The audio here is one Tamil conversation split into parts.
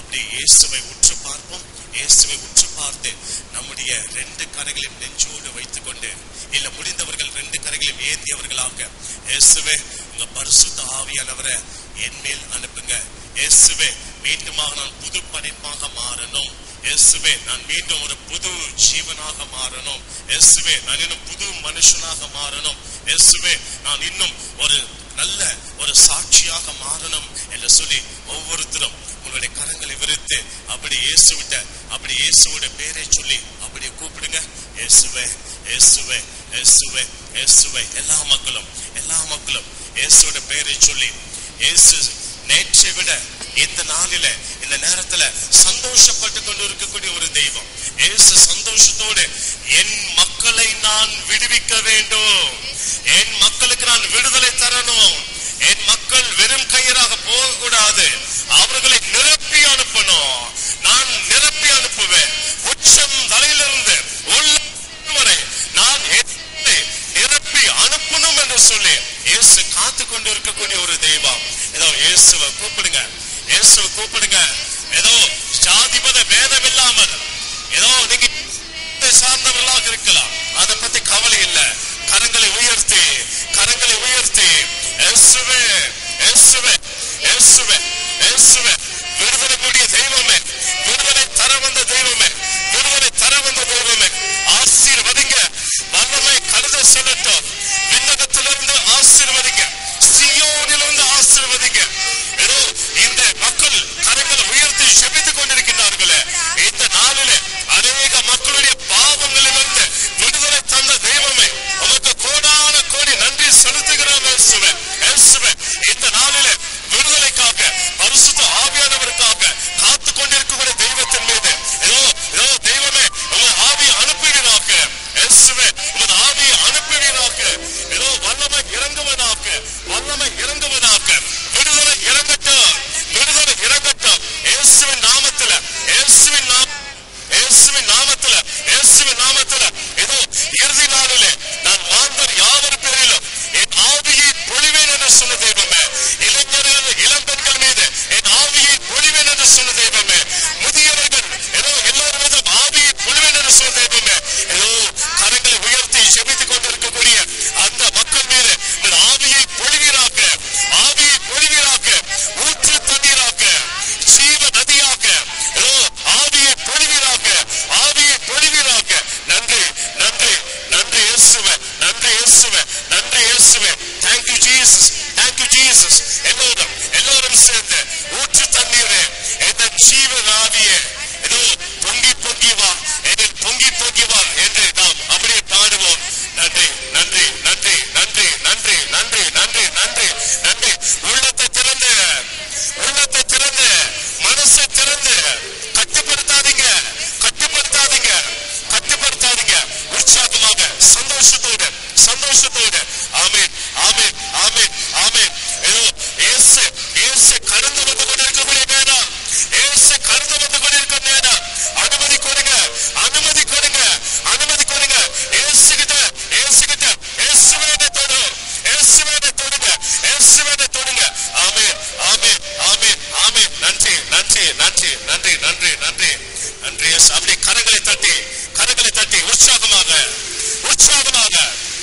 அப்படி இயேசுவை உற்று பார்ப்போம் இயேசுவை உற்று பார்த்து நம்முடைய ரெண்டு கரைகளையும் நெஞ்சோடு வைத்துக்கொண்டு இல்ல முடிந்தவர்கள் ரெண்டு கரைகளையும் ஏந்தியவர்களாக இயேசுவே உங்க பரிசுத்த ஆவியானவரை என் மேல் அனுப்புங்க இயேசுவே மீண்டுமாக நான் புது படைப்பாக மாறணும் இயேசுவே நான் மீண்டும் ஒரு புது ஜீவனாக மாறணும் இயேசுவே நான் இன்னும் புது மனுஷனாக மாறணும் இயேசுவே நான் இன்னும் ஒரு நல்ல ஒரு சாட்சியாக மாறணும் என்று சொல்லி ஒவ்வொருத்தரும் உங்களுடைய கரங்களை விரித்து அப்படி இயேசுவிட்ட அப்படி இயேசுவோட பேரை சொல்லி அப்படி கூப்பிடுங்க இயேசுவே இயேசுவே இயேசுவே இயேசுவே எல்லா மக்களும் எல்லா மக்களும் இயேசுவோட பேரை சொல்லி இயேசு நேற்றை விட இந்த நாளில இந்த நேரத்துல சந்தோஷப்பட்டு கொண்டு இருக்கக்கூடிய ஒரு தெய்வம் இயேசு சந்தோஷத்தோடு என் மக்களை நான் விடுவிக்க வேண்டும் என் மக்களுக்கு நான் விடுதலை தரணும் என் மக்கள் வெறும் கையராக போகக்கூடாது அவர்களை நிரப்பி அனுப்பணும் நான் நிரப்பி அனுப்புவேன் உச்சம் தலையிலிருந்து உள்ளம் வரை நான் என்னை நிரப்பி அனுப்பணும் என்று சொல்லி இயேசு காத்து கொண்டு இருக்கக்கூடிய ஒரு தெய்வம் ஏதோ இயேசுவை கூப்பிடுங்க இயேசுவை கூப்பிடுங்க ஏதோ ஜாதி மத பேதம் இல்லாமல் ஏதோ நீங்க மதத்தை சார்ந்தவர்களாக இருக்கலாம் அதை பத்தி கவலை இல்ல கரங்களை உயர்த்தி கரங்களை உயர்த்தி இயேசுவே இயேசுவே இயேசுவே இயேசுவே விடுதலை கூடிய தெய்வமே விடுதலை தர வந்த தெய்வமே விடுதலை தர வந்த தெய்வமே ஆசீர்வதிங்க வல்லமை கருத சொல்லட்டும் விண்ணகத்திலிருந்து ஆசீர்வதிங்க சியோனிலிருந்து ஆசீர்வதிங்க ஏதோ இந்த மக்கள் கரங்களை உயர்த்தி செபித்துக் கொண்டிருக்கிறார்களே இந்த நாளிலே அநேக மக்களுடைய பாவங்களிலிருந்து விடுதலை தந்த தெய்வமே உமக்கு கோடான கோடி நன்றி செலுத்துகிறோம் இயேசுவே இயேசுவே இந்த நாளிலே விடுதலைக்காக பரிசுத்த ஆவியானவருக்காக காத்து கொண்டிருக்கக்கூடிய தெய்வத்தின் மீது ஏதோ ஏதோ தெய்வமே உங்கள் ஆவியை அனுப்புவீராக இயேசுவே உங்கள் ஆவியை அனுப்புவீராக ஏதோ வல்லமை இறங்குவதாக வல்லமை இறங்குவதாக விடுதலை இறங்கட்டும் விடுதலை இறங்கட்டும் இயேசுவின் நாமத்துல இயேசுவின் நாம இயேசுவின் நாமத்துல இயேசுவின் நாமத்துல ஏதோ இறுதி நாளிலே நான் மாந்தர் யாவர் பேரிலும் என் ஆவியை பொழிவேன் என்று சொன்ன தெய்வமே இளைஞர்கள் இளம்பெண்கள் மீது என் ஆவியை பொழிவேன் என்று சொன்ன தெய்வமே முதியவர்கள் ஏதோ எல்லாரும் மீதும் ஆவியை பொழிவேன் என்று சொன்ன தெய்வமே ஏதோ கரங்களை உயர்த்தி செபித்துக் கொண்டிருக்கக்கூடிய அந்த மக்கள் மீது என் ஆவியை பொழிவீராக ஆவியை பொழிவீராக ஊற்று தண்ணீராக ஜீவ நதியாக ஏதோ ஆவியை பொழிவீராக ஆவியை பொழிவீராக நன்றி நன்றி நன்றி இயேசுவே நன்றி இயேசுவே நன்றி இயேசுவே thank you jesus thank you jesus எல்லோரும் எல்லோரும் சேர்ந்து ஊற்று தண்ணீரே எந்த ஜீவன் ஆவியே ஏதோ பொங்கி பொங்கி வா என்னில் பொங்கி பொங்கி வா என்று நாம் அப்படியே பாடுவோம் நன்றி நன்றி நன்றி நன்றி நன்றி நன்றி நன்றி நன்றி நன்றி உள்ளத்தை திறந்து உள்ளத்தை திறந்து மனசை திறந்து கட்டுப்படுத்தாதீங்க கட்டுப்படுத்தாதீங்க கட்டுப்படுத்தாதீங்க உற்சாகமாக சந்தோஷத்தோடு சந்தோஷத்தோடு ஆமென் ஆமென் ஆமென் ஆமென் ஏதோ இயேசு இயேசு கடந்து வந்து கொண்டிருக்கக்கூடிய நேரம் இயேசு கடந்து வந்து கொண்டிருக்கும் நேரம் அனுமதி கொடுங்க அனுமதி கொடுங்க அனுமதி கொடுங்க இயேசு கிட்ட இயேசு கிட்ட இயேசுவே தொடு இயேசுவே தொடுங்க இயேசுவே தொடுங்க ஆமென் ஆமென் ஆமென் ஆமென் நன்றி நன்றி நன்றி நன்றி நன்றி நன்றி நன்றி இயேசு அப்படியே கரங்களை தட்டி கரங்களை தட்டி உற்சாகமாக உற்சாகமாக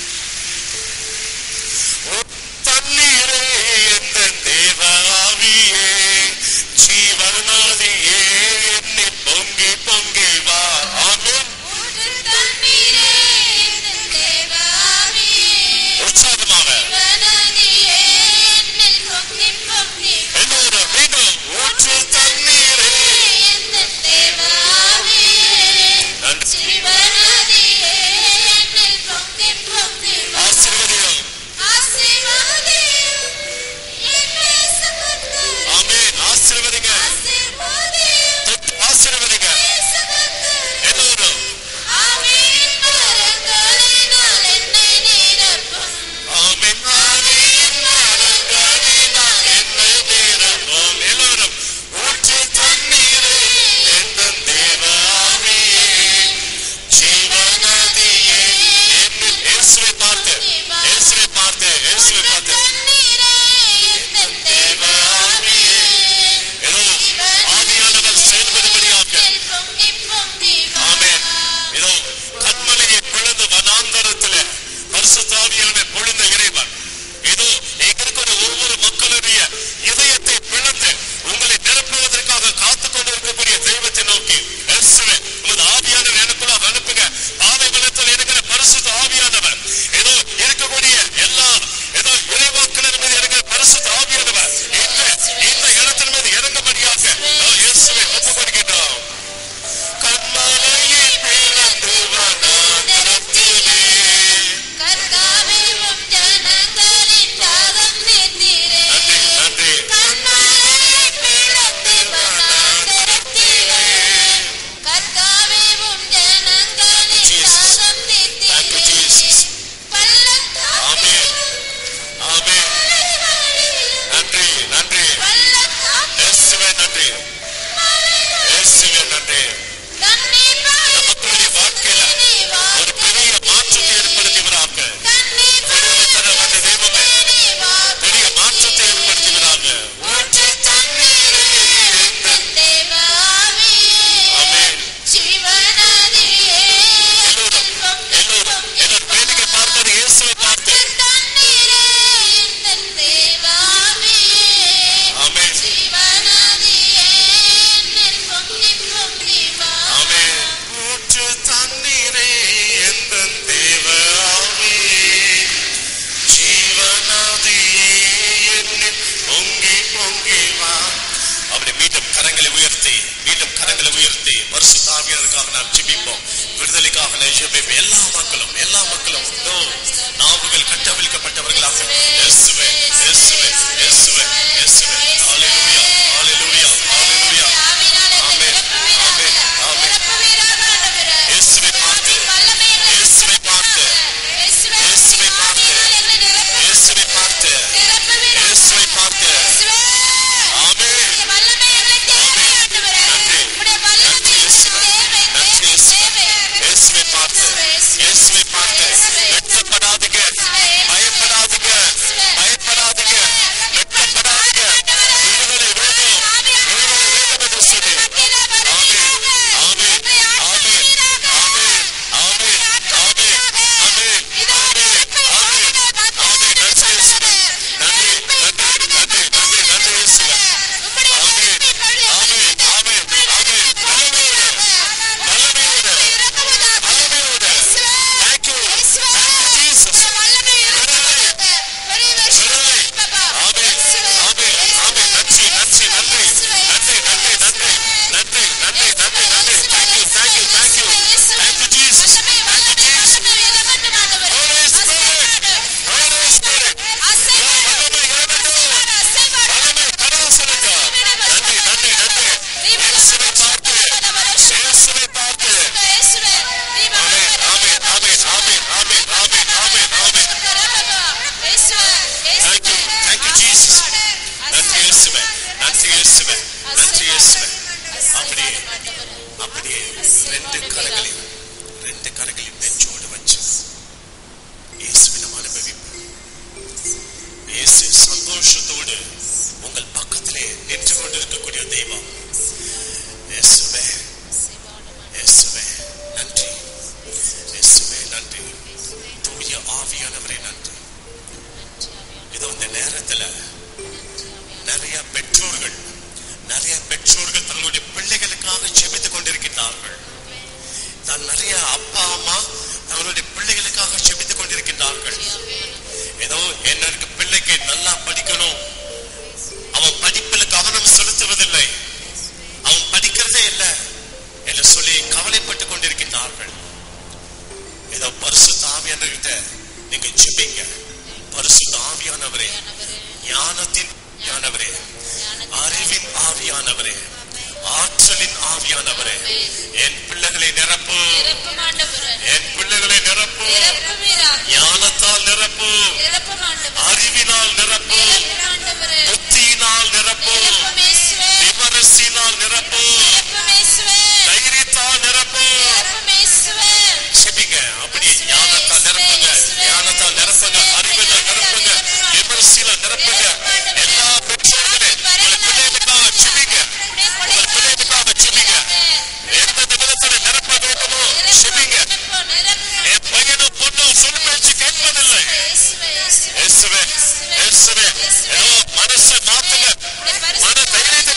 ஓ தண்ணீரே எந்த தேவாவியே ஜீவனாதியே என்னை பொங்கி பொங்கி வா ஆமென் ஊற்று தண்ணீரே என் தேவாவியே உற்சாகமாக சிவனதியே என்னில் பொங்கி பொங்கி எல்லோரும் மீண்டும் ஊற்று தண்ணீரே என் தேவாவியே கரங்களை உயர்த்தி மீண்டும் கரங்களை உயர்த்தி பரிசுத்த ஆவியானவருக்காக நாம் ஜெபிப்போம் விடுதலைக்காக நாம் ஜெபிப்போம் எல்லா மக்களும் எல்லா மக்களும் ஓ, நாவுகள் கட்டவிழ்க்கப்பட்டவர்களாக இயேசுவே இயேசுவே இயேசுவே இயேசுவே ஹalleluya ஹalleluya ஹalleluya ஆமென் ஆமென் ஆமென் இயேசுவை பார்த்து இயேசுவை பார்த்து இயேசுவை பார்த்து இயேசுவை பார்த்து இயேசுவை பார்த்து ஆமென் இயேசுவை பார்த்து இயேசுவை பார்த்து வெட்கப்படாதீங்க பயப்படாதீங்க பயப்படாதீங்க வெட்கப்படாதீங்க விடுதலை வேணும் விடுதலை வேணும் என்று சொல்லி ஆமென் ஆமென் ஆமென் ஆமென் ஆமென் ஆமென் ஆமென் ஆமென் ஆமென் நன்றி இயேசுவே நன்றி நன்றி நன்றி நன்றி நன்றி இயேசுவே ஆமென் ஆமென் ஆமென் ஆமென் வல்லமையோடு வல்லமையோடு வல்லமையோடு Thank you. Thank you, Jesus. விடுதலை. ஆமென் ஆமென் ஆமென் நன்றி நன்றி நன்றி நன்றி நன்றி நன்றி நன்றி நன்றி நன்றி நன்றி Thank you, thank you, thank you. Thank you, Jesus. Thank you, Jesus. Holy Spirit. Holy Spirit. ஓ, வல்லமை இறங்கட்டும். வல்லமை கடாசனங்க. நன்றி நன்றி நன்றி இயேசுவை பார்த்து இயேசுவை பார்த்து ஆமென் ஆமென் ஆமென் ஆமென் ஆமென் ஆமென் ஆமென் ஆமென் Thank you. Thank you, Jesus. நன்றி இயேசுவே நன்றி இயேசுவே நன்றி இயேசுவே அப்படியே அப்படியே ரெண்டு கரங்களையும் ரெண்டு கரங்களையும் நெஞ்சோடு வச்சு இயேசுவை நாம் அனுபவிப்போம் இயேசு சந்தோஷத்தோடு உங்கள் பக்கத்திலே நின்று கொண்டிருக்கக்கூடிய தெய்வம் இயேசுவே இயேசுவே நன்றி இயேசுவே நன்றி தூய ஆவியானவரே நன்றி இதோ இந்த நேரத்துல நிறைய பெற்றோர்கள் நிறைய பெற்றோர்கள் தங்களுடைய பிள்ளைகளுக்காக ஜெபித்துக் கொண்டிருக்கின்றார்கள் தான் நிறைய அப்பா அம்மா தங்களுடைய பிள்ளைகளுக்காக ஜெபித்துக் கொண்டிருக்கின்றார்கள் ஏதோ என்னோட பிள்ளைக்கு நல்லா படிக்கணும் அவன் படிப்புல கவனம் செலுத்துவதில்லை அவன் படிக்கிறதே இல்லை என்று சொல்லி கவலைப்பட்டுக் கொண்டிருக்கின்றார்கள் ஏதோ பரிசுத்த ஆவியானவர்கிட்ட நீங்க ஜெபிங்க பரிசுத்த ஆவியானவரே ஞானத்தின் ஞானவரே அறிவின் ஆவியானவரே ஆற்றலின் ஆவியானவரே என் பிள்ளைகளை நிரப்பு என் பிள்ளைகளை நிரப்பு ஞானத்தால் நிரப்பு அறிவினால் நிரப்பு புத்தியினால் நிரப்பு விமரிசினால் நிரப்பு தைரியத்தால் நிரப்பு செபிங்க அப்படியே ஞானத்தால் நிரப்புங்க ஞானத்தால் நிரப்புங்க அறிவினால் நிரப்புங்க விமரிசில நிரப்புங்க எல்லா பெற்றோர்களே உங்கள் பிள்ளைகளுக்காக செபிங்க உங்கள் பிள்ளைகளுக்காக செபிங்க எந்த விதத்துல நிரப்ப வேண்டுமோ செபிங்க என் பையனும் பொண்ணும் சொல் பேச்சு கேட்பதில்லை இயேசுவே இயேசுவே ஏதோ மனசை மாத்துங்க மன தைரியத்தை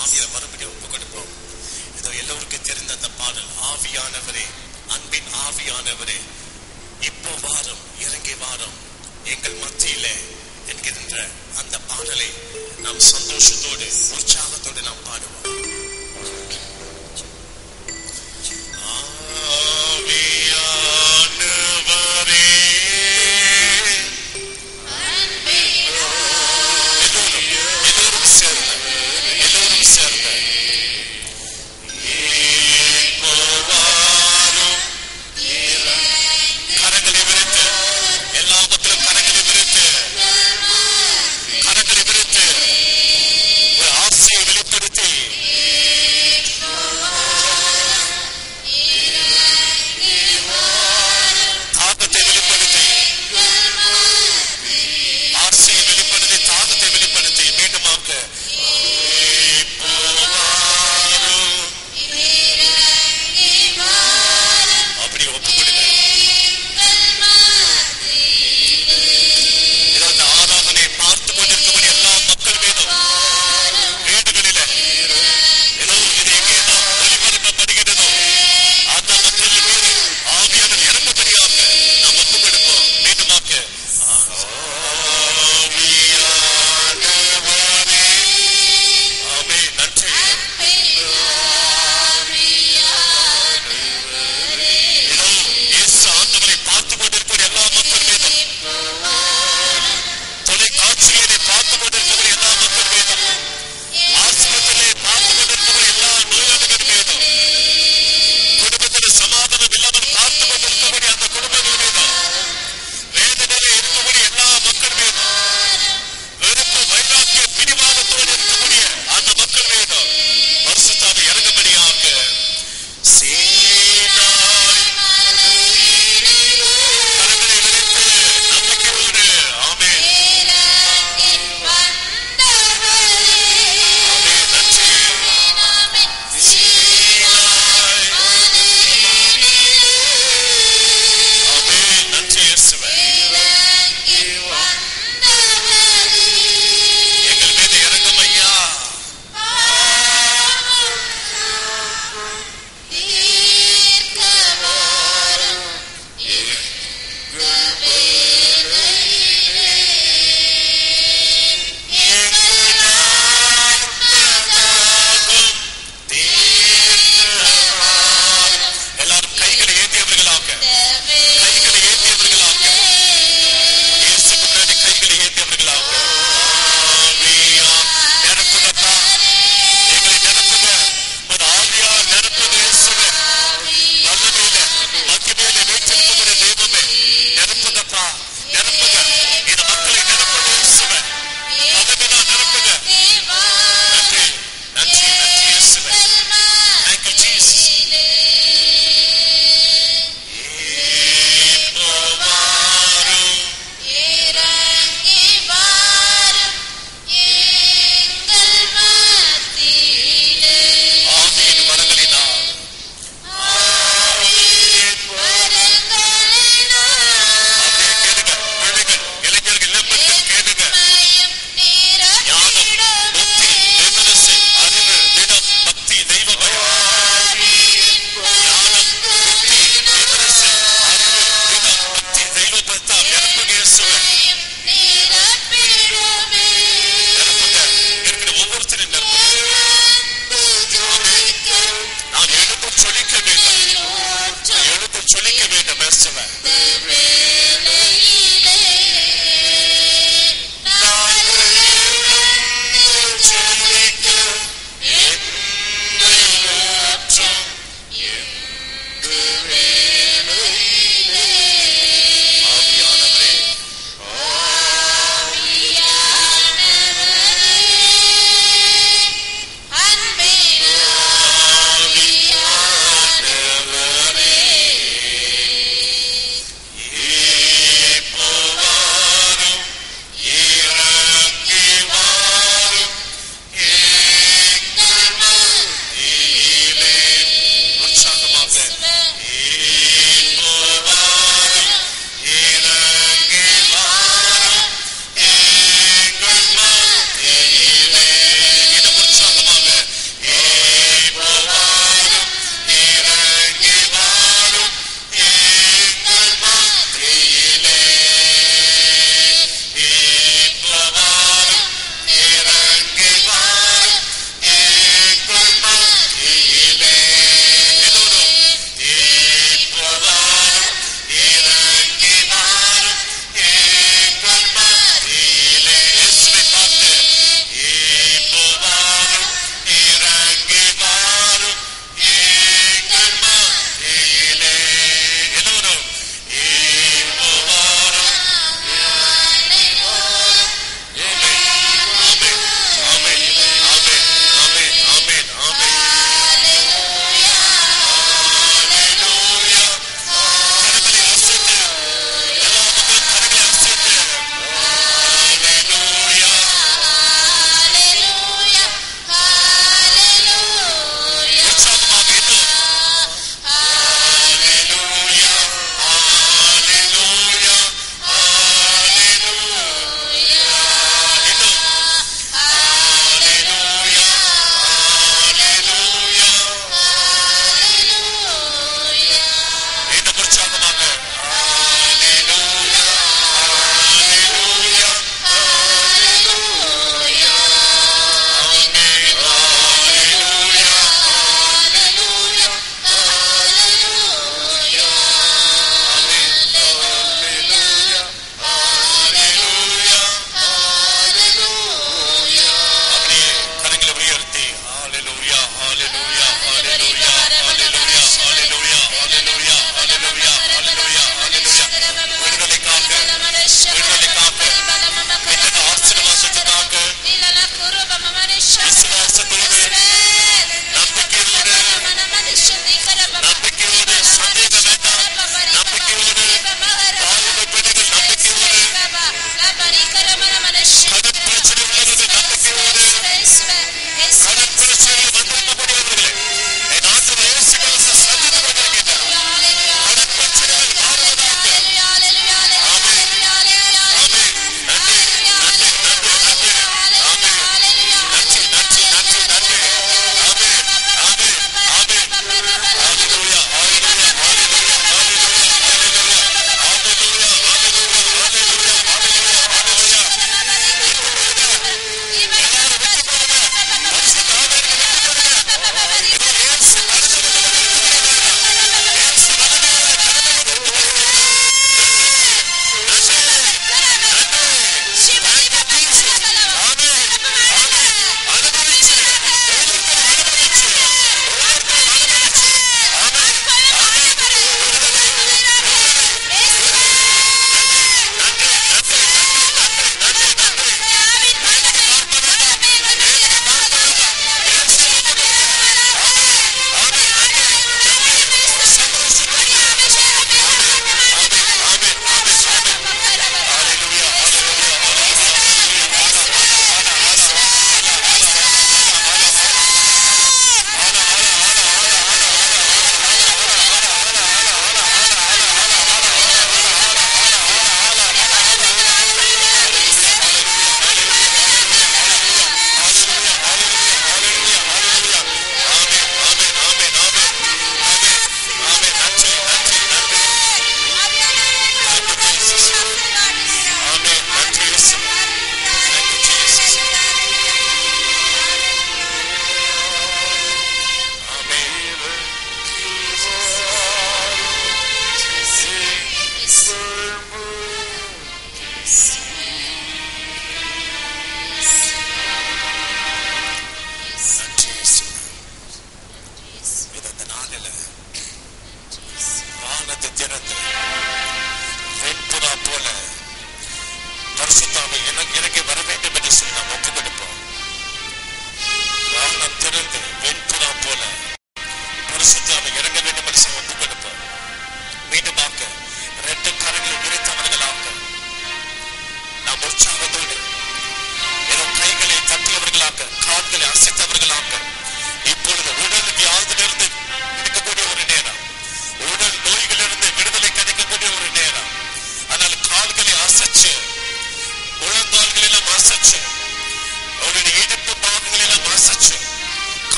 ஆவியை மறுபடியும் ஒப்பு கொடுப்போம் இதோ எல்லோருக்கும் தெரிந்த அந்த பாடல் ஆவியானவரே அன்பின் ஆவியானவரே இப்போ வாரம் இறங்கி வாரம் எங்கள் மத்தியிலே என்கின்ற அந்த பாடலை நாம் சந்தோஷத்தோடு உற்சாகத்தோடு நாம் பாடுவோம் ஆவியானவரே எல்லோரும் சேர்ந்து எல்லோரும் சேர்ந்து இப்போ வாரும் கரங்களை விரித்து எல்லாவற்றிலும் கரங்களை விரித்து கரங்களை விரித்து ஒரு ஆசையை வெளிப்படுத்தி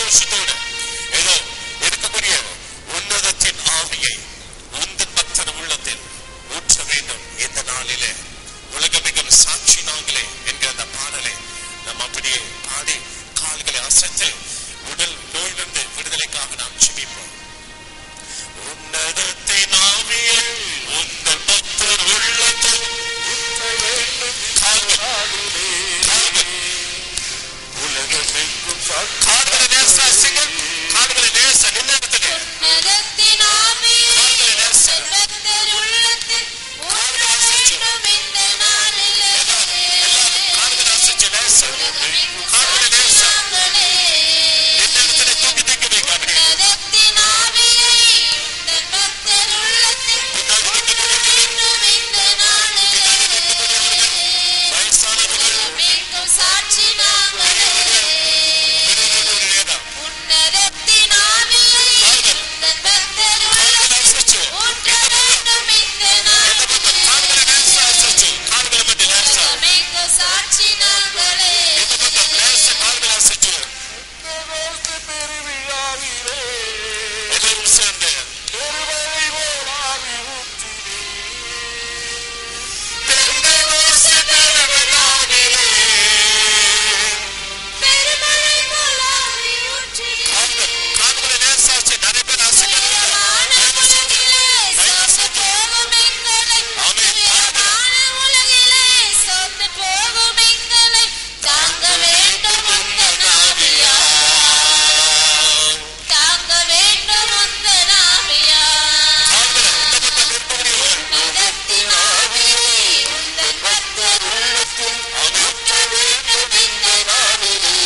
சந்தோஷத்தோடு ஏதோ இருக்கக்கூடிய உன்னதத்தின் ஆவியை உந்தன் பக்தர் உள்ளத்தில் ஊற்ற வேண்டும் இந்த நாளிலே உலகமிகும் சாட்சி நாங்களே என்கிற அந்த பாடலை நாம் அப்படியே பாடி கால்களை அசைத்து உடல் நோயிலிருந்து விடுதலைக்காக நாம் ஜெபிப்போம் உன்னதத்தின் ஆவியை உந்தன் பக்தர் உள்ளத்தில் ஊற்ற வேண்டும் கால்கள் கால்கள் உலகமெங்கும் சாட்சி கால்களை நேசா சிங்க கால்களை நேசா நின்ன இடத்துல உன்னதத்தின் ஆவியை உந்தன் பக்தர் உள்ளத்தில் ஊற்ற வேண்டும் இந்த நாளிலே. கால்களை அசைச்சு நேசா உலகமெங்கும் கால்களை நேசா சாட்சியாங்களே. நின்ன இடத்துல தூக்கி தூக்கி வைக்க அப்படியே உன்னதத்தின் ஆவியை உந்தன் பக்தர் உள்ளத்தில் ஊற்ற வேண்டும் இந்த நாளிலே. வயசானவர்கள் உலகமெங்கும் சாட்சி நாங்களே விடுதலையோடு உன்னதத்தின் ஆவியை உந்தன் பக்தர் கால்களை உள்ளத்தில் அசைச்சு ஊற்ற வேண்டும் இந்த நாளிலே. கால்களை நேசா அசைச்சு கால்களை மட்டும் நேசா உலகமெங்கும் சாட்சி நாங்களே இந்த பக்கம் நேசா கால்களை அசைச்சு பெருவாழ்த்து பெருவிழாவிலே எல்லாரும் சேர்ந்து பெருமழை போல் ஆவி ஊற்றினே. பெருமழை போல் ஆவி ஊற்றினே. கால்கள் கால்களை நேசா அசைச்சு நிறைய பேர் அசைக்கிறாங்க உயரமான உலகிலே சோர்ந்து போகும் எங்களை, உயரமான உலகிலே சோர்ந்து போகும் எங்களை தாங்க வேண்டும் உந்தன் ஆவியார். தாங்க வேண்டும் உந்தன் ஆவியார். உன்னதத்தின் ஆவியை உந்தன் பக்தர் உள்ளத்தில் ஊற்ற வேண்டும் இந்த நாளிலே.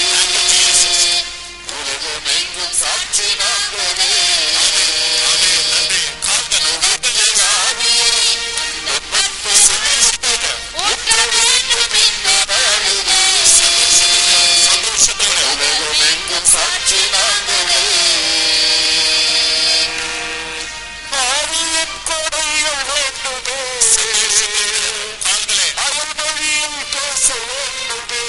உலகமெங்கும் சாட்சி நாங்களே. உன்னதத்தின் ஆவியை உந்தன் பக்தர் உள்ளத்தில் ஊற்ற வேண்டும் இந்த நாளிலே. உலகமெங்கும் சாட்சி நாங்களே. ஆவியின் கொடைகள் வேண்டுமே அயல் மொழியில் பேச வேண்டுமே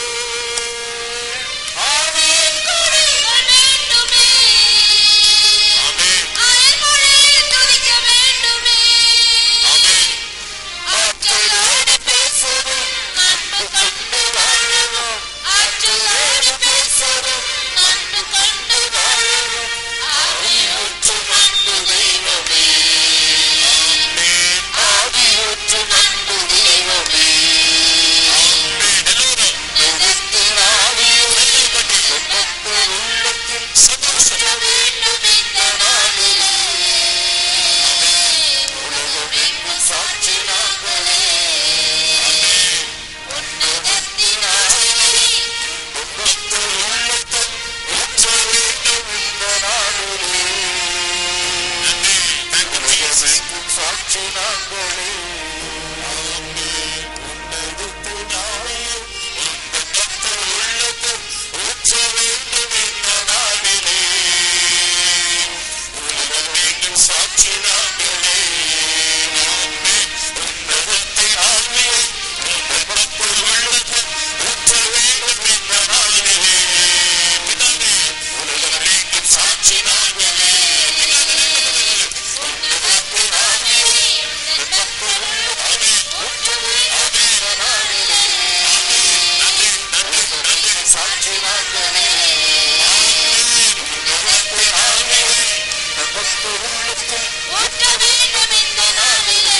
ஆவியின் கொடைகள் வேண்டுமே. அயல்மொழியில் துதிக்க வேண்டுமே. ஆற்றலோடு பேசவும், அன்பு கொண்டு வாழவும். ஆற்றலோடு பேசவும், அன்பு கொண்டு வாழவும். ஆவியூற்றும் அன்பு தெய்வமே. ஆவியூற்றும் அன்பு தெய்வமே. உன்னதத்தின் ஆவியை உன் பக்தர் உள்ளத்தில் ஊற்ற வேண்டும் இந்த நாளிலே. உலகமெங்கும் சாட்சி நாங்களே. உன்னதத்தின் ஆவியை உன் பக்தர் உள்ளத்தில் ஊற்ற வேண்டும் இந்த நாளிலே. உலகமெங்கும் சாட்சி நாங்களே உன்னதத்தின் ஆவியை உன் பக்தர் உள்ளத்தில் ஊற்ற வேண்டும் இந்த நாளிலே. உலகமெங்கும் சாட்சி நாங்களே உன்னதத்தின் ஆவியை உன் பக்தர் உள்ளத்தில் ஊற்ற வேண்டும் இந்த நாளிலே. பிதாவே, உலகமெங்கும் சாட்சி நாங்களே உன்னதத்தின் ஆவியை உன் பக்தர் உள்ளத்தில் ஊற்ற வேண்டும் இந்த நாளிலே. சாட்சி நாங்களே உன்னதத்தின் ஆவியை உன் பக்தர் உள்ளத்தில் ஊற்ற வேண்டும் இந்த நாளிலே.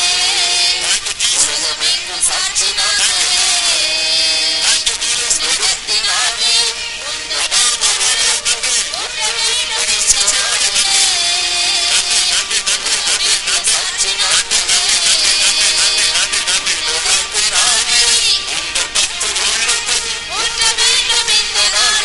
உலகமெங்கும் சாட்சி நாங்களே உன்னதத்தின் ஆவியை உன் பக்தர் உள்ளத்தில் ஊற்ற வேண்டும் இந்த நாளிலே. சாட்சி நாங்களே உன்னதத்தின் ஆவியை உன் பக்தர் உள்ளத்தில் ஊற்ற வேண்டும் இந்த நாளிலே.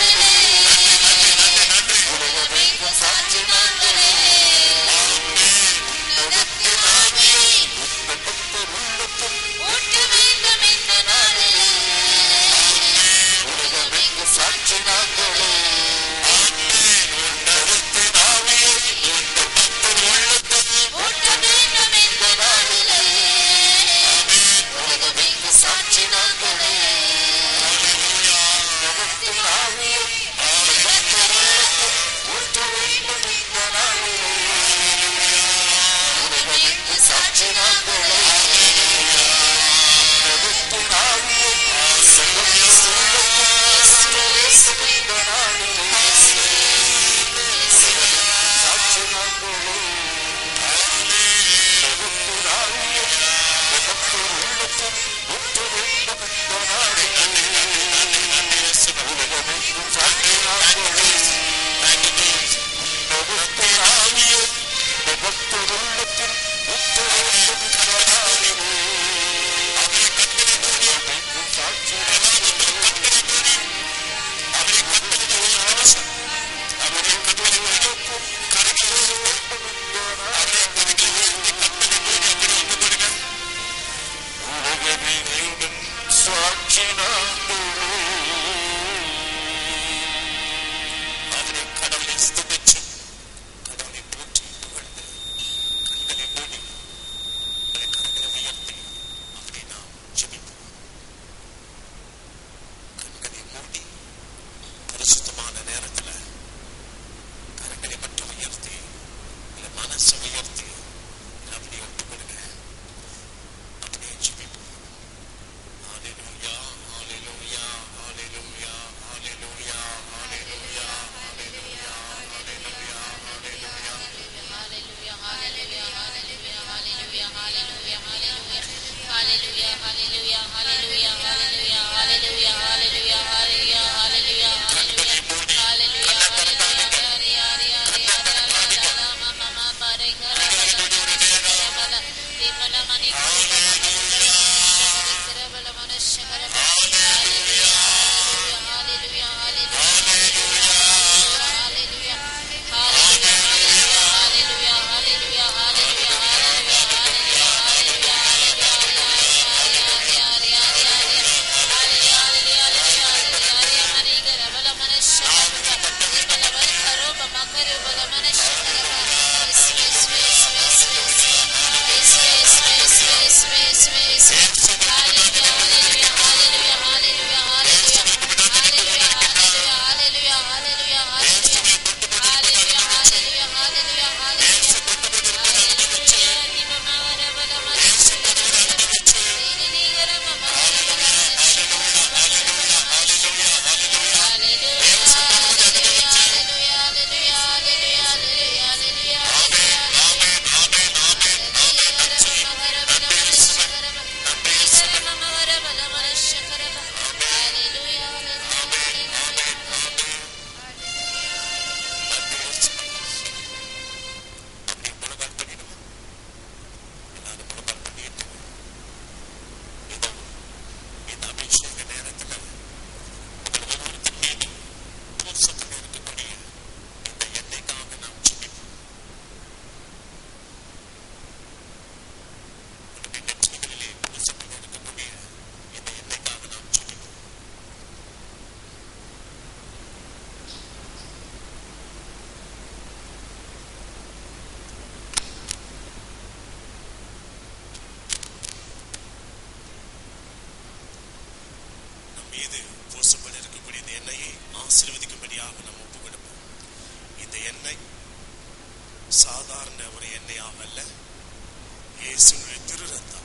எண்ணெயை ஆசீர்வதிக்கும்படியாக நாம் ஒப்பு கொடுப்போம் இந்த எண்ணெய் சாதாரண ஒரு எண்ணெயாக அல்ல இயேசுனுடைய திரு ரத்தம்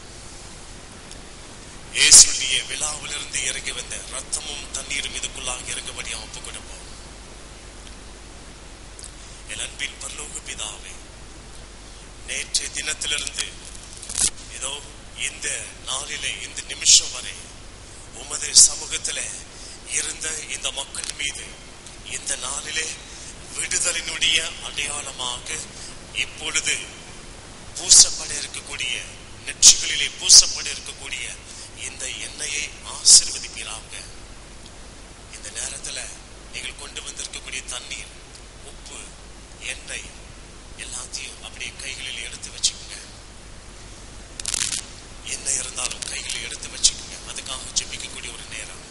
இயேசுடைய விழாவிலிருந்து இறங்கி வந்த ரத்தமும் தண்ணீரும் இதுக்குள்ளாக இறங்கும்படியாக ஒப்பு கொடுப்போம் என் அன்பின் பரலோக பிதாவே நேற்றைய தினத்திலிருந்து ஏதோ இந்த நாளிலே இந்த நிமிஷம் வரை உமது சமூகத்திலே இருந்த இந்த மக்கள் மீது இந்த நாளிலே விடுதலினுடைய அடையாளமாக இப்பொழுது பூசப்பட இருக்கக்கூடிய நெற்றிகளிலே பூசப்பட இருக்கக்கூடிய இந்த எண்ணெயை ஆசீர்வதிப்பீராக இந்த நேரத்துல நீங்கள் கொண்டு வந்திருக்கக்கூடிய தண்ணீர் உப்பு எண்ணெய் எல்லாத்தையும் அப்படியே கைகளில் எடுத்து வச்சுக்கோங்க என்ன இருந்தாலும் கைகளில் எடுத்து வச்சுக்கோங்க அதுக்காக ஜெபிக்கக்கூடிய ஒரு நேரம்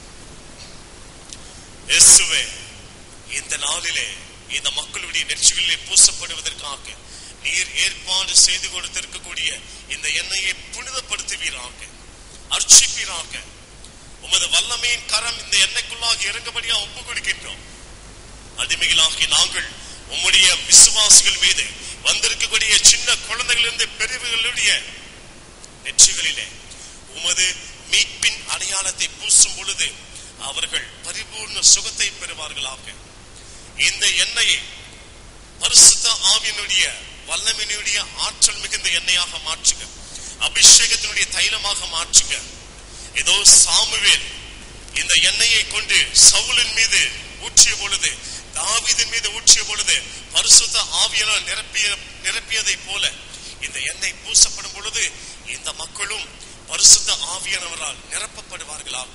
இயேசுவே இந்த நாளிலே இந்த மக்களுடைய நெற்றிகளிலே பூசப்படுவதற்காக நீர் ஏற்பாடு செய்து கொடுத்திருக்கக்கூடிய இந்த எண்ணெயை புனிதப்படுத்துவீராக அர்ச்சிப்பீராக உமது வல்லமையின் கரம் இந்த எண்ணெய்க்குள்ளாக இறங்கும்படியா ஒப்பு கொடுக்கின்றோம் அடிமைகளாகி நாங்கள் உம்முடைய விசுவாசிகள் மீது வந்திருக்கக்கூடிய சின்ன குழந்தைகளிலிருந்து பெரியவர்களுடைய நெற்றிகளிலே உமது மீட்பின் அடையாளத்தை பூசும் பொழுது அவர்கள் பரிபூர்ண சுகத்தை பெறுவார்களாக இந்த எண்ணெயை பரிசுத்த ஆவியினுடைய வல்லமையினுடைய ஆற்றல் மிகுந்த எண்ணெயாக மாற்றுக அபிஷேகத்தினுடைய தைலமாக மாற்றுக ஏதோ சாமுவேல் இந்த எண்ணெயை கொண்டு சவுலின் மீது ஊற்றிய பொழுது தாவீதின் மீது ஊற்றிய பொழுது பரிசுத்த ஆவியால் நிரப்பிய நிரப்பியதை போல இந்த எண்ணெய் பூசப்படும் பொழுது இந்த மக்களும் பரிசுத்த ஆவியானவரால் நிரப்பப்படுவார்களாக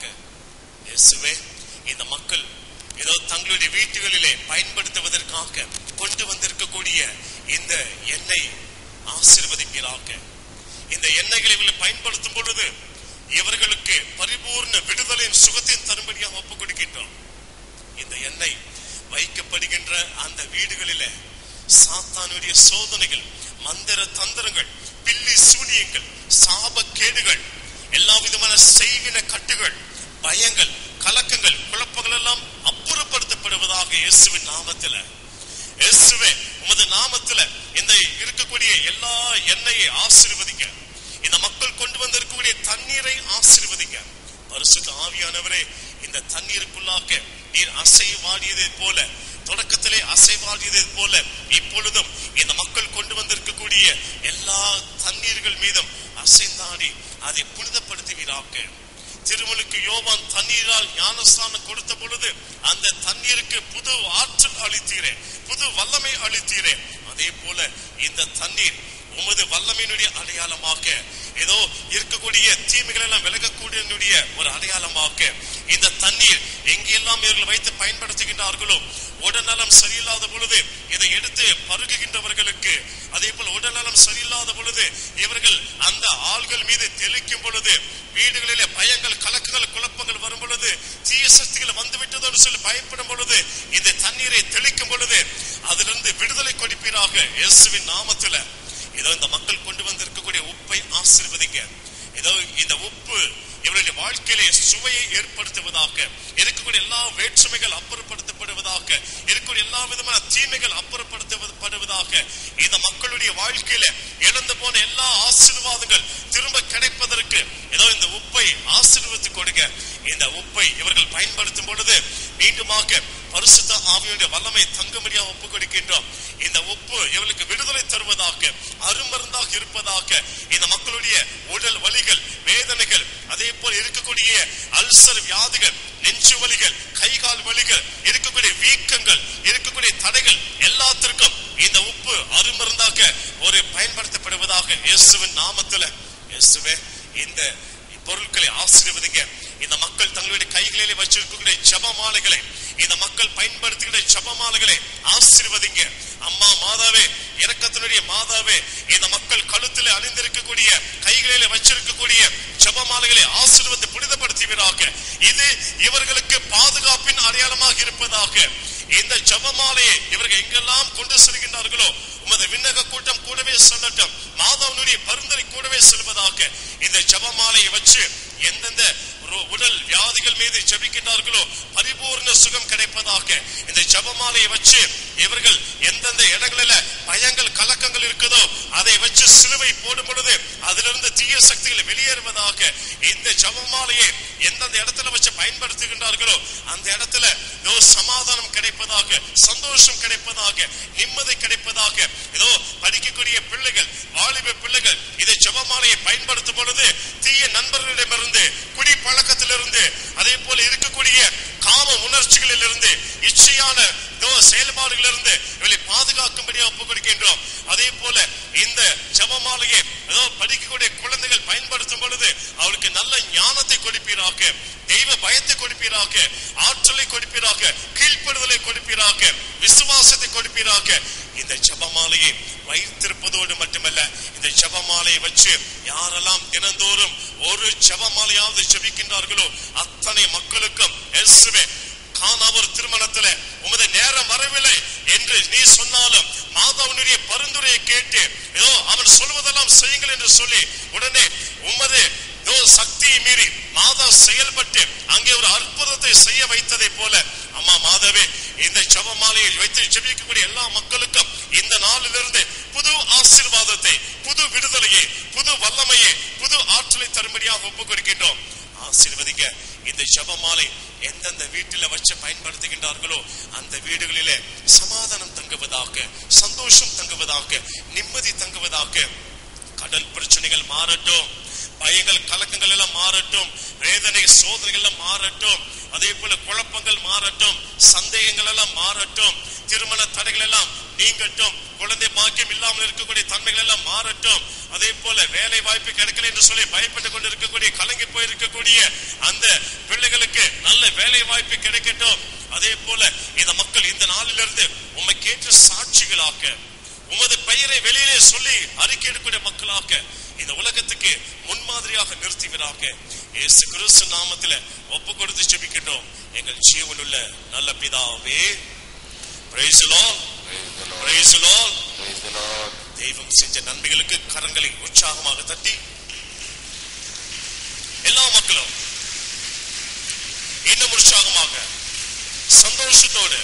இயேசுவே இந்த மக்கள் ஏதோ தங்களுடைய வீட்டுகளிலே பயன்படுத்துவதற்காக கொண்டு வந்திருக்கக்கூடிய இந்த எண்ணெய் ஆசீர்வதிப்பீராக இந்த எண்ணெய்களை இவர்கள் பயன்படுத்தும் பொழுது இவர்களுக்கு பரிபூர்ண விடுதலையின் சுகத்தையும் தரும்படியாக ஒப்புக் கொடுக்கின்றோம் இந்த எண்ணெய் வைக்கப்படுகின்ற அந்த வீடுகளிலே சாத்தானுடைய சோதனைகள் மந்திர தந்திரங்கள் பில்லி சூனியங்கள் சாபக்கேடுகள் எல்லா விதமான செய்வின கட்டுகள் பயங்கள் கலக்கங்கள் குழப்பங்கள் எல்லாம் அப்புறப்படுத்தப்படுவதாக இயேசுவின் நாமத்தில இயேசுவே உமது நாமத்தில இந்த இருக்கக்கூடிய எல்லா எண்ணெயை ஆசீர்வதிங்க இந்த மக்கள் கொண்டு வந்திருக்கக்கூடிய தண்ணீரை ஆசீர்வதிங்க பரிசுத்த ஆவியானவரே இந்த தண்ணீருக்குள்ளாக நீர் அசைவாடியதை போல தொடக்கத்திலே அசைவாடியதை போல இப்பொழுதும் இந்த மக்கள் கொண்டு வந்திருக்கக்கூடிய எல்லா தண்ணீர்கள் மீதும் அசைந்தாடி அதை புனிதப்படுத்துவீராக திருமலுக்கு யோவான் தண்ணீரால் ஞானஸ்தானம் கொடுத்த பொழுது அந்த தண்ணீருக்கு புது ஆற்றல் அளித்தீரே புது வல்லமை அளித்தீரே அதே போல இந்த தண்ணீர் உமது வல்லமையினுடைய அடையாளமாக ஏதோ இருக்கக்கூடிய தீமைகள் எல்லாம் விலகக்கூடிய ஒரு அடையாளமாக இந்த தண்ணீர் எங்கெல்லாம் இவர்கள் வைத்து பயன்படுத்துகின்றார்களோ உடல்நலம் சரியில்லாத பொழுது இதை எடுத்து பருகுகின்றவர்களுக்கு அதே போல உடல்நலம் சரியில்லாத பொழுது இவர்கள் அந்த ஆள்கள் மீது தெளிக்கும் பொழுது வீடுகளிலே பயங்கள் கலக்குகள் குழப்பங்கள் வரும் பொழுது தீய சக்திகள் வந்து விட்டதோடு சொல்லி பயப்படும் பொழுது இந்த தண்ணீரை தெளிக்கும் பொழுது அதிலிருந்து விடுதலை கொடுப்பீராக இயேசுவின் நாமத்துல ஏதோ இந்த மக்கள் கொண்டு வந்திருக்கக்கூடிய உப்பை ஆசீர்வதிங்க ஏதோ இந்த உப்பு இவருடைய வாழ்க்கையிலே சுவையை ஏற்படுத்துவதாக இருக்கக்கூடிய எல்லா வேற்றுமைகள் அப்புறப்படுத்தப்படுவதாக இருக்கக்கூடிய எல்லா விதமான தீமைகள் அப்புறப்படுத்தப்படுவதாக இந்த மக்களுடைய வாழ்க்கையில இழந்து போன எல்லா ஆசீர்வாதங்கள் திரும்ப கிடைப்பதற்கு ஏதோ இந்த உப்பை ஆசீர்வதித்து கொடுங்க இந்த உப்பை இவர்கள் பயன்படுத்தும் பொழுது மீண்டுமாக பரிசுத்த ஆவியுடைய வல்லமை தங்கும்படியாக ஒப்பு கொடுக்கின்றோம் இந்த உப்பு இவர்களுக்கு விடுதலை தருவதாக அருமருந்தாக இருப்பதாக இந்த மக்களுடைய உடல் வலிகள் வேதனைகள் அதே போல் இருக்கக்கூடிய அல்சர் வியாதிகள் நெஞ்சு வலிகள் கைகால் வலிகள் இருக்கக்கூடிய வீக்கங்கள் இருக்கக்கூடிய தடைகள் எல்லாத்திற்கும் இந்த உப்பு அருமருந்தாக ஒரு பயன்படுத்தப்படுவதாக இயேசுவின் நாமத்துல இயேசுவே இந்த பொருட்களை ஆசீர்வதிங்க இந்த மக்கள் தங்களுடைய கைகளிலே வச்சிருக்கக்கூடிய ஜப மாலைகளை இந்த மக்கள் பயன்படுத்துகிற ஜப மாலைகளை ஆசீர்வதிங்க அம்மா மாதாவே இரக்கத்தினுடைய மாதாவே இந்த மக்கள் கழுத்திலே அணிந்திருக்கக்கூடிய கைகளிலே வச்சிருக்கக்கூடிய ஜப மாலைகளை ஆசீர்வதி புனிதப்படுத்துவீராக இது இவர்களுக்கு பாதுகாப்பின் அடையாளமாக இருப்பதாக இந்த ஜபமாலையை இவர்கள் எங்கெல்லாம் கொண்டு செல்கின்றார்களோ உமது விண்ணக கூட்டம் கூடவே சொல்லட்டும் மாதாவினுடைய பரிந்துரை கூடவே செல்வதாக இந்த ஜபமாலையை வச்சு எந்தெந்த ரோ- உடல் வியாதிகள் மீது ஜெபிக்கின்றார்களோ பரிபூர்ண சுகம் கிடைப்பதாக இந்த ஜெபமாலையை வச்சு இவர்கள் எந்தெந்த இடங்களில பயங்கள் கலக்கங்கள் இருக்குதோ அதை வச்சு சிலுவை போடும் பொழுது அதிலிருந்து தீய சக்திகள் வெளியேறுவதாக இந்த ஜெபமாலையை எந்தெந்த இடத்துல வச்சு பயன்படுத்துகின்றார்களோ அந்த இடத்துல ஏதோ சமாதானம் கிடைப்பதாக சந்தோஷம் கிடைப்பதாக நிம்மதி கிடைப்பதாக ஏதோ படிக்கக்கூடிய பிள்ளைகள் வாலிப பிள்ளைகள் இதை ஜெபமாலையை பயன்படுத்தும் பொழுது தீய நண்பர்களிடமிருந்து குடி பழக்கத்திலிருந்து அதே போல இருக்கக்கூடிய காம உணர்ச்சிகளில் இருந்து இச்சையான ஏதோ செயல்பாடுகளிலிருந்து இவளை பாதுகாக்கும்படியாக ஒப்புக் கொடுக்கின்றோம் அதே போல இந்த ஜெபமாலையை ஏதோ படிக்கக்கூடிய குழந்தைகள் பயன்படுத்தும் பொழுது அவளுக்கு நல்ல ஞானத்தை கொடுப்பீராக தெய்வ பயத்தை கொடுப்பீராக ஆற்றலை கொடுப்பீராக கீழ்ப்படுதலை கொடுப்பீராக விசுவாசத்தை கொடுப்பீராக இந்த ஜெபமாலையை வைத்திருப்பதோடு மட்டுமல்ல இந்த ஜெபமாலையை வச்சு யாரெல்லாம் தினந்தோறும் ஒரு ஜெபமாலையாவது ஜெபிக்கின்றார்களோ அத்தனை மக்களுக்கும் இயேசுவே காணாவூர் திருமணத்துல உமது நேரம் வரவில்லை என்று நீ சொன்னாலும் மாதாவுடைய பரிந்துரையை கேட்டு ஏதோ அவன் சொல்வதெல்லாம் செய்யுங்கள் என்று சொல்லி உடனே உமது ஏதோ சக்தியை மீறி மாதா செயல்பட்டு அங்கே ஒரு அற்புதத்தை செய்ய வைத்ததை போல அம்மா மாதாவே இந்த ஜெபமாலையை வைத்து ஜெபிக்கக்கூடிய எல்லா மக்களுக்கும் இந்த நாளிலிருந்து புது ஆசீர்வாதத்தை புது விடுதலையை புது வல்லமையை புது ஆற்றலை தரும்படியாக ஒப்புக் கொடுக்கின்றோம் ஆசீர்வதிங்க இந்த ஜெபமாலை எந்தெந்த வீட்டில வச்சு பயன்படுத்துகின்றார்களோ அந்த வீடுகளிலே சமாதானம் தங்குவதாக சந்தோஷம் தங்குவதாக நிம்மதி தங்குவதாக கடல் பிரச்சனைகள் மாறட்டும் பயங்கள் கலக்கங்கள் எல்லாம் மாறட்டும் வேதனை சோதனைகள் எல்லாம் மாறட்டும் அதே போல குழப்பங்கள் மாறட்டும் சந்தேகங்கள் எல்லாம் மாறட்டும் திருமண தடைகள் எல்லாம் நீங்கட்டும் குழந்தை பாக்கியம் இல்லாமல் இருக்கக்கூடிய தன்மைகள் எல்லாம் மாறட்டும் அதே போல வேலை வாய்ப்பு கிடைக்கல என்று சொல்லி பயப்பட்டு கொண்டு இருக்கக்கூடிய கலங்கி போயிருக்கக்கூடிய அந்த பிள்ளைகளுக்கு நல்ல வேலை வாய்ப்பு கிடைக்கட்டும் அதே போல இந்த மக்கள் இந்த நாளிலிருந்து உண்மை கேட்டு சாட்சிகளாக்க உமது பெயரை வெளியிலே சொல்லி அறிக்கை எடுக்கக்கூடிய மக்களாக இந்த உலகத்துக்கு முன்மாதிரியாக நிறுத்துவீராக இயேசு கிறிஸ்து நாமத்தில ஒப்பு கொடுத்து ஜெபிக்கின்றோம் எங்கள் ஜீவனுள்ள நல்ல பிதாவே Praise the Lord. Praise the Lord. Praise the Lord. தெய்வம் செஞ்ச நன்மைகளுக்கு கரங்களை உற்சாகமாக தட்டி எல்லா மக்களும் இன்னும் உற்சாகமாக சந்தோஷத்தோடு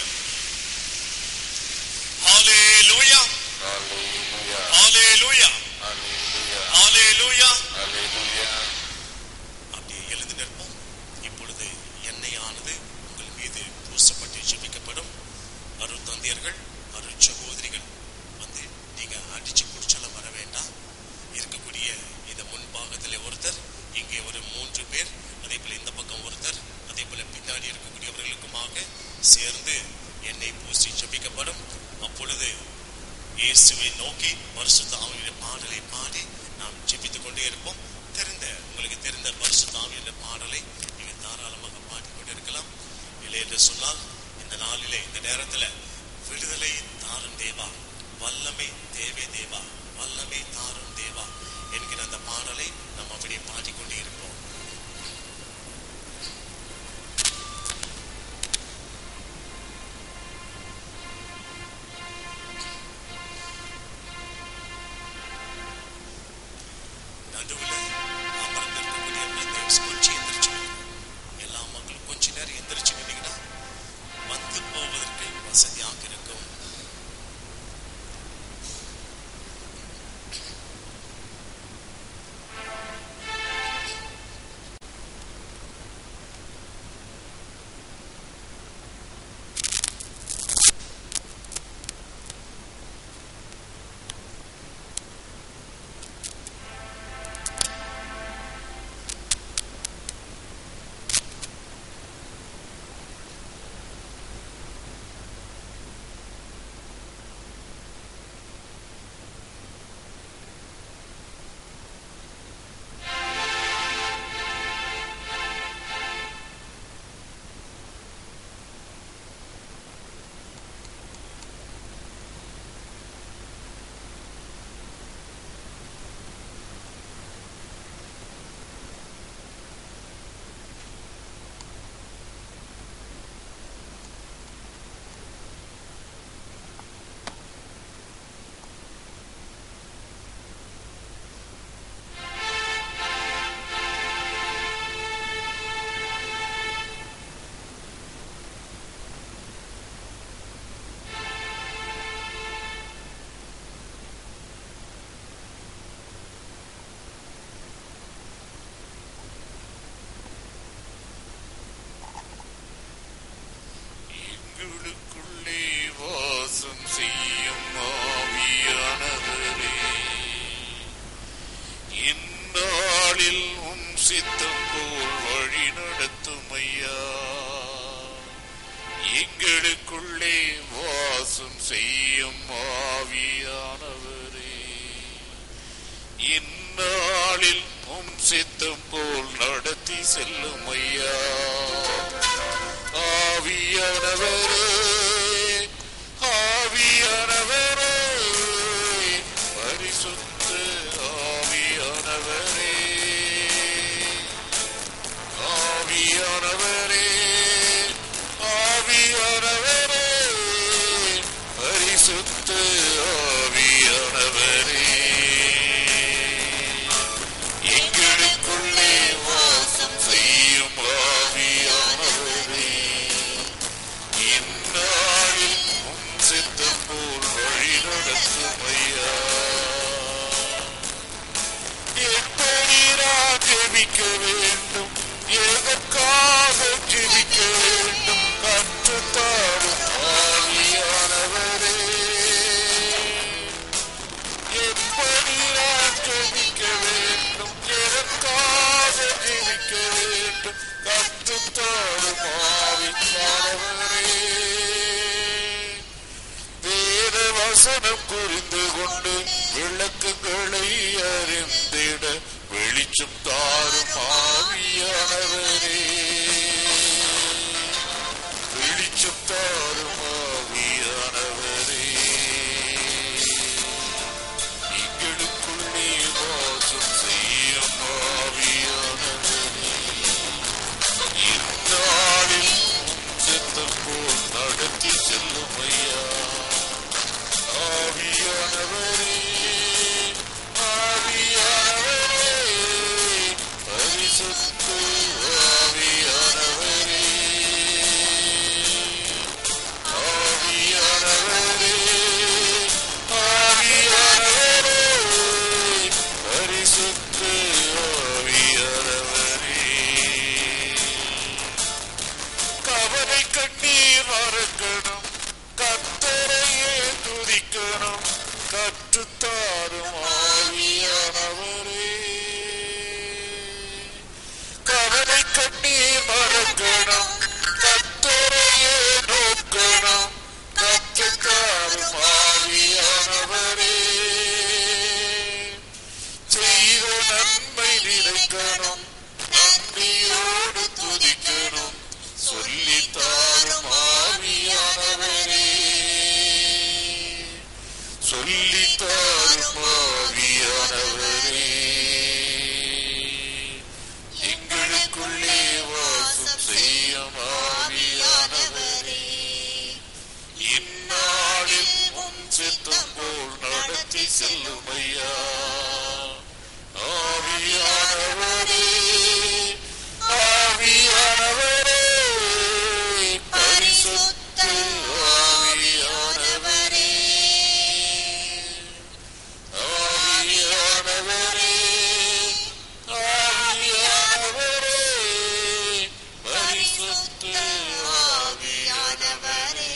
ஹalleluya Hallelujah. ஹalleluya Hallelujah. ஹalleluya Hallelujah. அப்படியே எழுந்து நிற்போம் இப்பொழுது எண்ணெயானது உங்கள் மீது பூசப்பட்டு ஜெபிக்கப்படும் அருத்தந்தையர்கள் அருள் சகோதரிகள் வந்து நீங்க அடிச்சு குடிச்சாலும் வர வேண்டாம் இருக்கக்கூடிய இந்த முன்பாகத்தில் ஒருத்தர் இங்கே ஒரு மூன்று பேர் அதே போல இந்த பக்கம் ஒருத்தர் அதே போல பின்னாடி இருக்கக்கூடியவர்களுக்குமாக சேர்ந்து எண்ணெய் பூசி ஜெபிக்கப்படும் அப்பொழுது இயேசுவை நோக்கி பரிசுத்த ஆவியுடைய பாடலை பாடி நாம் ஜெபித்துக் கொண்டே இருப்போம் தெரிந்த உங்களுக்கு தெரிந்த பரிசுத்த ஆவியுடைய பாடலை நீங்க தாராளமாக பாடிக்கொண்டு இருக்கலாம் இல்லை என்று சொன்னால் இந்த நாளிலே இந்த நேரத்துல விடுதலை தாரும் தேவா வல்லமை தேவே தேவா வல்லமை தாரும் தேவா என்கிற அந்த பாடலை நாம் அப்படியே பாடிக்கொண்டே இருப்போம் நடுவுல அமர்ந்திருக்கக்கூடிய பிரதேஷ் கொஞ்சம் எந்திரிச்சு நில்லுங்க. எல்லா மக்களும் கொஞ்ச நேரம் எந்திரிச்சு நின்னீங்கன்னா வந்து போவதற்கு வசதியாக இருக்கும் எங்களுக்குள்ளே வாசம் செய்யும் ஆவியானவரே இந்நாளில் உம் சித்தம் போல் நடத்தி செல்லும் ஐயா ஆவியானவரே ஆவியானவரே பரிசுத்த ஆவியானவரே ஆவியானவரே ஆவியானவரே பரிசுத்த ஆவியானவரே எங்களுக்குள்ளே வாசம் செய்யும் ஆவியானவரே இந்நாளில் உம் சித்தம் போல் வழி நடத்தும் ஐயா எப்படி நான் ஜெபிக்க வேண்டும் எதற்காக ஜெபிக்க வேண்டும் கற்றுத்தாரும் ஆவியானவரே எப்படி நான் ஜெபிக்க வேண்டும் எதற்காக ஜெபிக்க வேண்டும் கற்றுத்தாரும் ஆவியானவரே வேத வசனம் புரிந்து கொண்டு விளக்குகளை அறிந்திட வெளிச்சம் தாரும் ஆவியானவரே வெளிச்சம் தாரும் ஆவியானவரே எங்களுக்குள்ளே வாசம் செய்யும் ஆவியானவரே இந்நாளில் உம் சித்தம் போல் நடத்தி செல்லும் ஐயா ஆவியானவரே ஆவியானவரே பரிசுத்த ஆவியானவரே ஆவியானவரே ஆவியானவரே பரிசுத்த ஆவியானவரே கவலை கண்ணீர் மறக்கணும் கத்தரையே துதிக்கணும் கற்றுத்தாரும் ஆவியானவரே கவலை கண்ணீர் மறக்கணும் கத்தரையே நோக்கணும் கற்றுத்தாரும் ஆவியானவரே செய்த நன்மை நினைக்கணும் நன்றியோடு துதிக்கணும் சொல்லி தாரும் ஆவியானவரே சொல்லி தாரும் ஆவியானவரே எங்களுக்குள்ளே வாசம் செய்யும் ஆவியானவரே இந்நாளில் உம் சித்தம் போல் நடத்தி செல்லும் ஐயா ஆவியானவரே ஆவியானவரே பரிசுத்த ஆவியானவரே ஆவியானவரே ஆவியானவரே பரிசுத்த ஆவியானவரே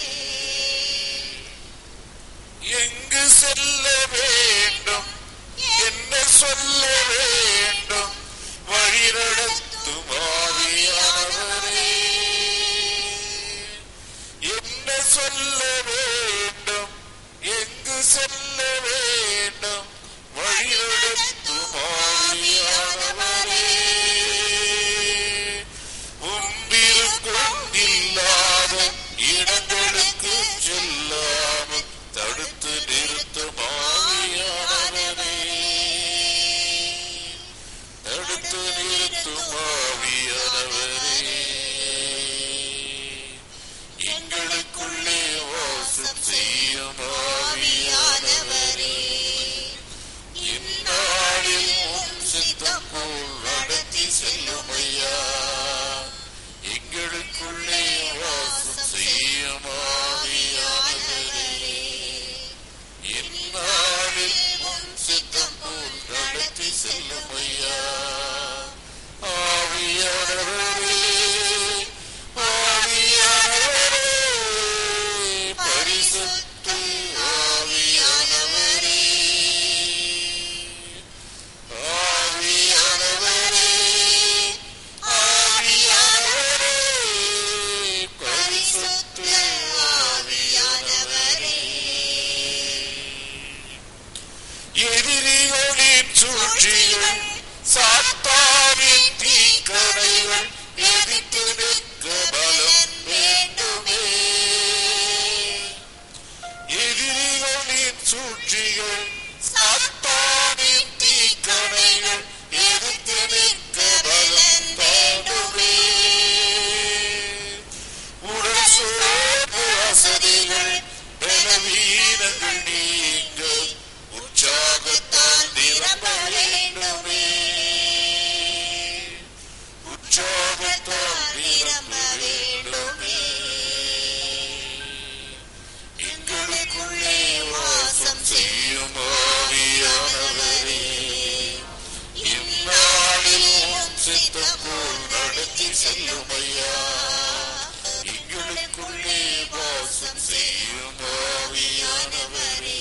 எங்கு செல்ல வேண்டும் என்ன சொல்ல வேண்டும் வழி நடத்தும் ஆவியானவரே என்ன சொல்ல வேண்டும் எங்கு செல்ல வேண்டும் வழி நடத்தும் ஆவியானவரே உம்பிருக்கும் இல்லாத இடங்களுக்கு செல்லாமல் தடுத்து நிறுத்தும் ஆவியானவரே தடுத்து நிறுத்தும் ஆவியானவரே எங்களுக்குள்ளே வாசம் செய்யும் ஆவியானவரே எங்களுக்குள்ளே வாசம் செய்யும் ஆவியானவரே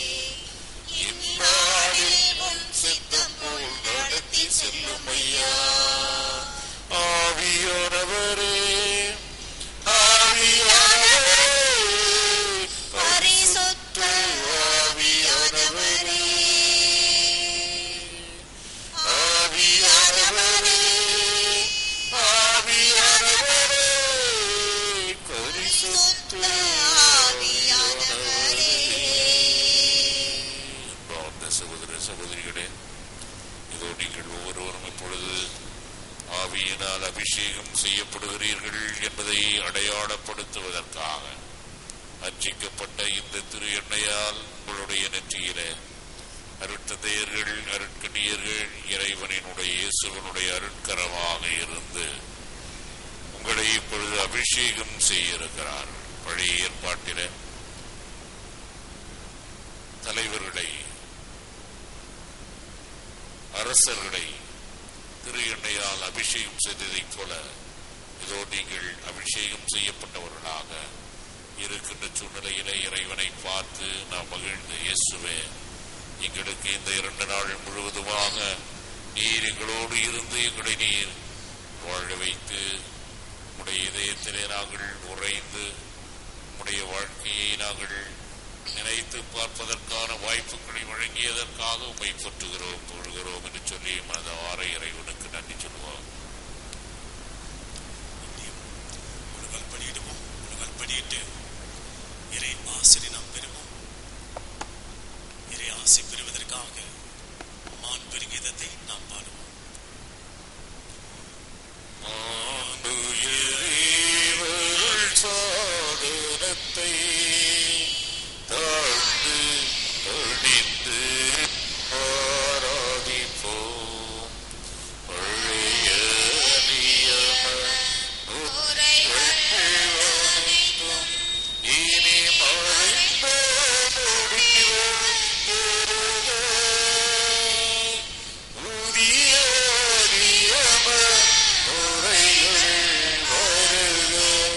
இந்நாளில் உம் சித்தம் போல் நடத்தி செல்லும் ஐயா ஆவியானவரே ஆவியானவரே பரிசுத்த ஆவியானவரே ஆவியானவரே ஆவியானவரே பரிசுத்த ஆவியானவரே அன்பார்ந்த சகோதர சகோதரிகளே இதோ நீங்கள் ஒவ்வொருவரும் இப்பொழுது ஆவியினால் அபிஷேகம் செய்யப்படுகிறீர்கள் என்பதை அடையாளப்படுத்துவதற்காக அர்ச்சிக்கப்பட்ட இந்த திரு எண்ணெயால் உங்களுடைய நெற்றியிலே அருட்தந்தையர்கள் அருட்கணியர்கள் இறைவனினுடைய இயேசுவனுடைய அருட்கரமாக இருந்து உங்களை இப்பொழுது அபிஷேகம் செய்ய இருக்கிறார் பழைய ஏற்பாட்டில தலைவர்களை அரசர்களை திரு எண்ணெயால் அபிஷேகம் செய்ததைப் போல இதோ நீங்கள் அபிஷேகம் செய்யப்பட்டவர்களாக இருக்கின்ற சூழ்நிலையிலே இறைவனை பார்த்து நாம் மகிழ்ந்து இயேசுவே எங்களுக்கு இந்த இரண்டு நாள் முழுவதுமாக நீர் எங்களோடு இருந்து எங்களை நீர் வாழ வைத்து உடைய இதயத்திலே நாங்கள் உறைந்து உடைய வாழ்க்கையை நாங்கள் நினைத்து பார்ப்பதற்கான வாய்ப்புகளை வழங்கியதற்காக உம்மை போற்றுகிறோம் தொழுகிறோம் என்று சொல்லி மனதார இறைவனுக்கு நன்றி சொல்லுவோம் முழுகால் படியிடுவோம் முழுகால் படியிட்டு இறை ஆசிரி நாம் பெறுவோம் இறை ஆசை பெறுவதற்காக மான் பெருகிதத்தை நாம் பாடுவோம் ஆண்டு எறிவருள் சாதனத்தை தாழ்ந்து பணிந்து ஆராதிப்போம் பழைய நியம நூற்றைகள் அனைத்தும் இனி மறைந்த முடிவு புதிய நியம முறைகள் வருக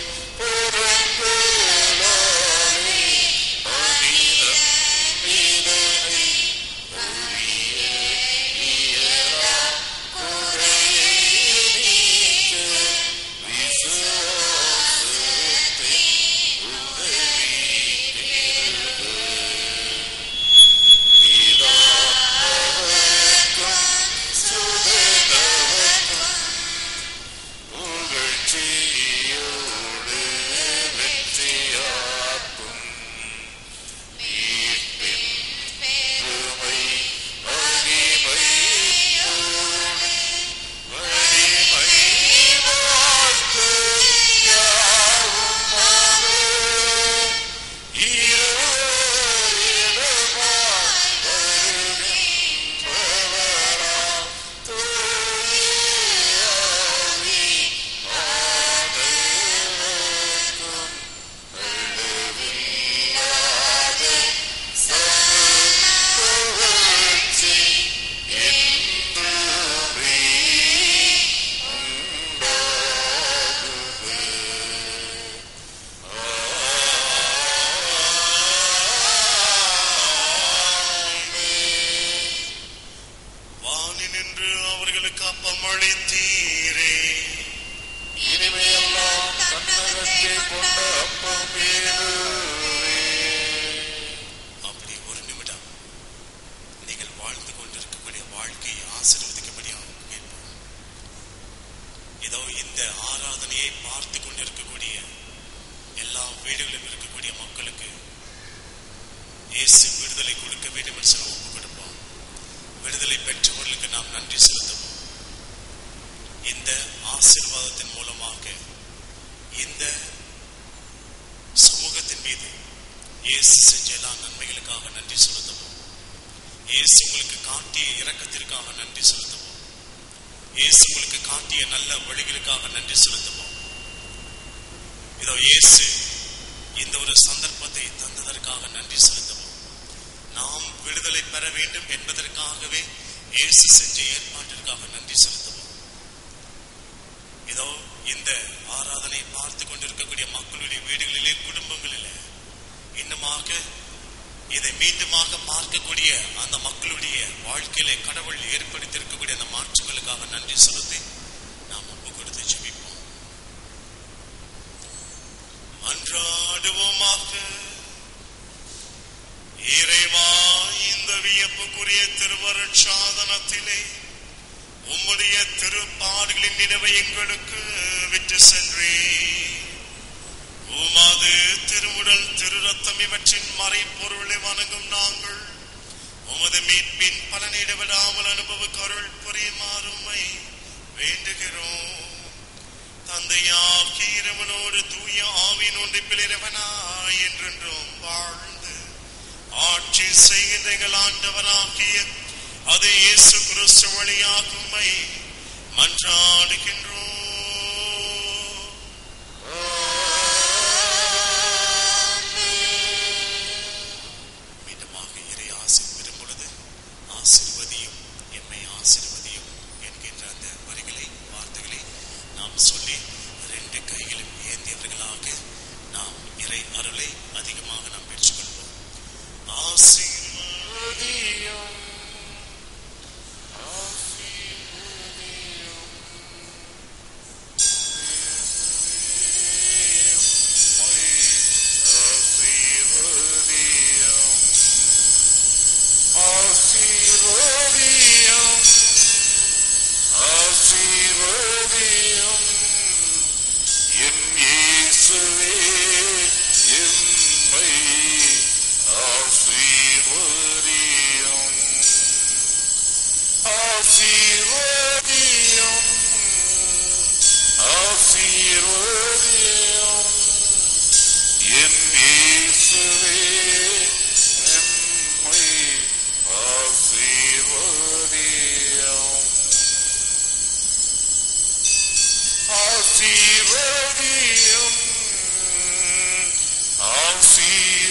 புறங்களாலே மனிதன் இதனை புரிய இயலா குறையை நீக்க விசுவாசத்தின் உதவி பெறுக பிதாவர்க்கும் சுதனவர்க்கும் புகழ்ச்சியோடு வெற்றியாக்கும் மீட்பின் பெருமை மகிமையோடு வலிமை வாழ்த்து யாவுமாக வானி நின்று அவர்களுக்கு அப்பம் அளித்தீரே இனிமையெல்லாம் தன்னகத்தை கொண்ட அப்பம் வேண்டுவே அப்படி ஒரு நிமிடம் நீங்கள் வாழ்ந்து கொண்டிருக்கக்கூடிய வாழ்க்கையை ஆசீர்வதிக்கப்படியாக கேட்போம் இதோ இந்த ஆராதனையை பார்த்து கொண்டிருக்கக்கூடிய எல்லா வீடுகளிலும் இருக்கக்கூடிய மக்களுக்கு இயேசு விடுதலை கொடுக்க வேண்டும் என்று சொல்ல ஒப்பு கொடுப்போம் விடுதலை பெற்றவர்களுக்கு நாம் நன்றி செலுத்துவோம் இந்த ஆசீர்வாதத்தின் மூலமாக இந்த சமூகத்தின் மீது இயேசு செஞ்ச எல்லா நன்மைகளுக்காக நன்றி செலுத்துவோம் இயேசு உங்களுக்கு காட்டிய இரக்கத்திற்காக நன்றி செலுத்துவோம் இயேசு உங்களுக்கு காட்டிய நல்ல வழிகளுக்காக நன்றி செலுத்துவோம் இதோ இயேசு இந்த ஒரு சந்தர்ப்பத்தை தந்ததற்காக நன்றி செலுத்துவோம் நாம் விடுதலை பெற வேண்டும் என்பதற்காகவே இயேசு செஞ்ச ஏற்பாட்டிற்காக நன்றி செலுத்துவோம் இதோ இந்த ஆராதனை பார்த்து கொண்டிருக்கக்கூடிய மக்களுடைய இதை மீண்டுமாக பார்க்கக்கூடிய அந்த மக்களுடைய வாழ்க்கையிலே கடவுள் ஏற்படுத்தியிருக்கக்கூடிய அந்த மாற்றங்களுக்காக நன்றி செலுத்தி நாம் ஒப்பு கொடுத்து ஜெபிப்போம் மன்றாடுவோமாக இறைவா இந்த வியப்புக்குரிய திருவருட்சாதனத்திலே உம்முடைய திருப்பாடுகளின் நினைவை எங்களுக்கு விட்டு சென்றே உமது திருவுடல் திருரத்தம் இவற்றின் மறைப்பொருளை வணங்கும் நாங்கள் உமது மீட்பின் பலனை இடைவிடாமல் அனுபவிக்க அருள் புரியுமாறுமை வேண்டுகிறோம் தந்தையாக்கி இறைவனோடு தூய ஆவியின் ஒன்றிப்பில் இறைவனாய் என்றென்றும் வாழ்ந்து ஆட்சி செய்கின்ற எங்கள் ஆண்டவராகிய அது இயேசு கிறிஸ்து வழியாகுமை மன்றாடுகின்றோம் மீண்டுமாக இறை ஆசிர் பெறும் பொழுது ஆசிர்வதியும் எம்மை ஆசிர்வதியும் என்கின்ற அந்த வரிகளை வார்த்தைகளை நாம் சொல்லி ரெண்டு கைகளும் ஏந்தியவர்களாக நாம் இறை அருளை அதிகமாக நாம் பெற்றுக்கொள்வோம் ஆசீர்வதியும் ஆசீர்வதியும் ஆசீர்வதியும் என் இயேசுவே எம்மை ஆசீர்வதியும் ஆசீர்வதியும் ஆசீர்வதியும்